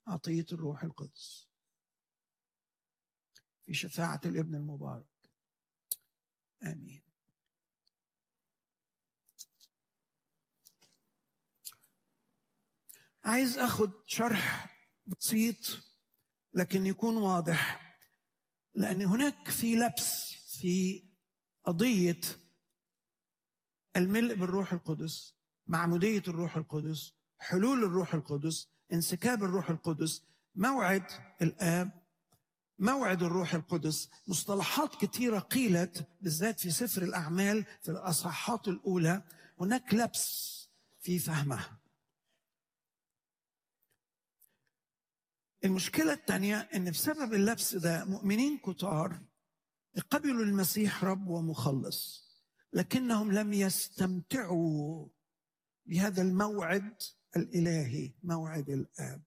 عطية الروح القدس في شفاعة الابن المبارك آمين عايز اخد شرح بسيط لكن يكون واضح لان هناك في لبس في قضيه الملء بالروح القدس معموديه الروح القدس حلول الروح القدس انسكاب الروح القدس موعد الاب موعد الروح القدس مصطلحات كثيرة قيلت بالذات في سفر الأعمال في الأصحاحات الأولى هناك لبس في فهمها المشكلة الثانية أن بسبب اللبس ده مؤمنين كتار قبلوا المسيح رب ومخلص لكنهم لم يستمتعوا بهذا الموعد الإلهي موعد الآب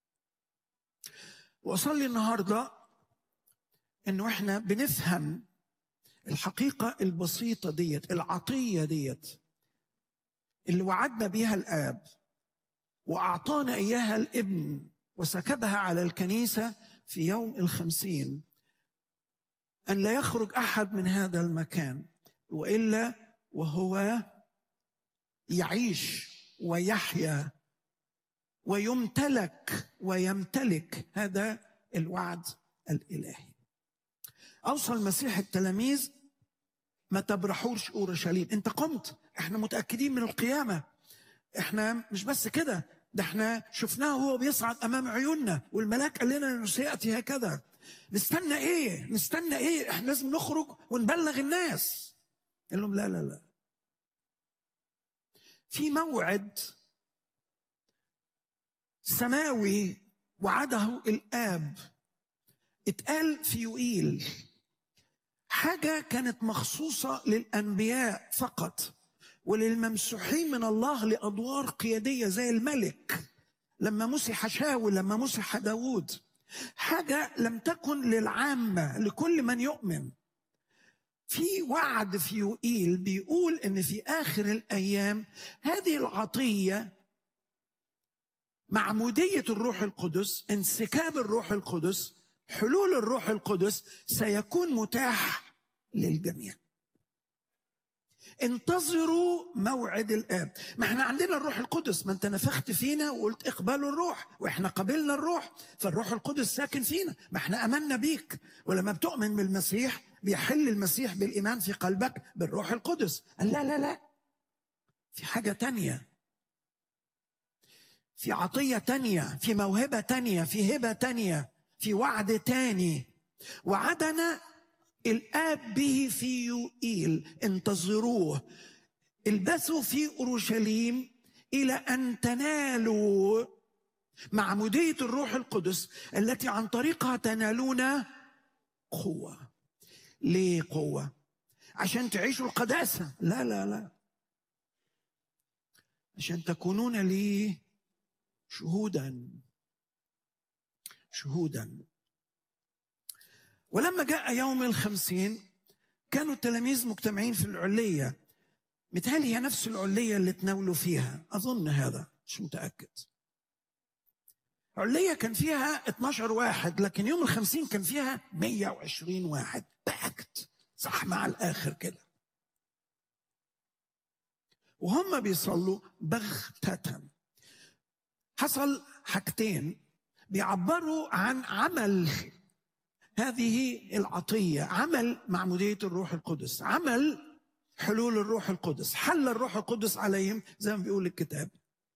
وأصلي النهاردة أنه إحنا بنفهم الحقيقة البسيطة ديت العطية ديت اللي وعدنا بيها الآب وأعطانا إياها الابن وسكبها على الكنيسة في يوم الخمسين أن لا يخرج أحد من هذا المكان وإلا وهو يعيش ويحيا ويمتلك ويمتلك هذا الوعد الإلهي أوصى المسيح التلاميذ ما تبرحوش أورشليم أنت قمت احنا متأكدين من القيامة احنا مش بس كده ده احنا شفناه وهو بيصعد امام عيوننا والملاك قال لنا انه سياتي هكذا نستنى ايه نستنى ايه احنا لازم نخرج ونبلغ الناس قال لهم لا لا لا في موعد سماوي وعده الاب اتقال في يوئيل حاجه كانت مخصوصه للانبياء فقط وللممسوحين من الله لأدوار قيادية زي الملك لما مسح شاول لما مسح داود حاجة لم تكن للعامة لكل من يؤمن في وعد في يوئيل بيقول ان في اخر الايام هذه العطيه معموديه الروح القدس انسكاب الروح القدس حلول الروح القدس سيكون متاح للجميع انتظروا موعد الاب ما احنا عندنا الروح القدس ما انت نفخت فينا وقلت اقبلوا الروح واحنا قبلنا الروح فالروح القدس ساكن فينا ما احنا امنا بيك ولما بتؤمن بالمسيح بيحل المسيح بالايمان في قلبك بالروح القدس قال لا لا لا في حاجه تانية في عطيه تانية في موهبه تانية في هبه تانية في وعد تاني وعدنا الآب به في يوئيل انتظروه البثوا في أورشليم إلى أن تنالوا معمودية الروح القدس التي عن طريقها تنالون قوة ليه قوة؟ عشان تعيشوا القداسة لا لا لا عشان تكونون لي شهودا شهودا ولما جاء يوم الخمسين كانوا التلاميذ مجتمعين في العلية متهيألي هي نفس العلية اللي تناولوا فيها أظن هذا مش متأكد علية كان فيها 12 واحد لكن يوم الخمسين كان فيها 120 واحد باكت زحمة على الآخر كده وهم بيصلوا بغتة حصل حاجتين بيعبروا عن عمل هذه العطية عمل معمودية الروح القدس عمل حلول الروح القدس حل الروح القدس عليهم زي ما بيقول الكتاب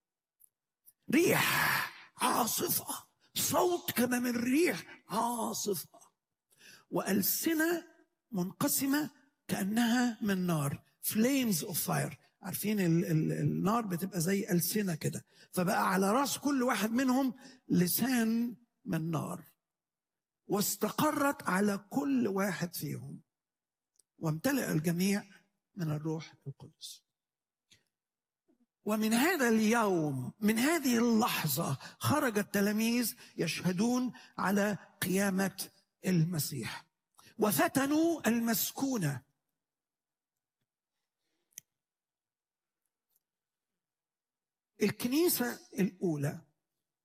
ريح عاصفة صوت كما من ريح عاصفة وألسنة منقسمة كأنها من نار flames of fire عارفين ال ال النار بتبقى زي ألسنة كده فبقى على راس كل واحد منهم لسان من نار واستقرت على كل واحد فيهم وامتلأ الجميع من الروح القدس ومن هذا اليوم من هذه اللحظة خرج التلاميذ يشهدون على قيامة المسيح وفتنوا المسكونة الكنيسة الأولى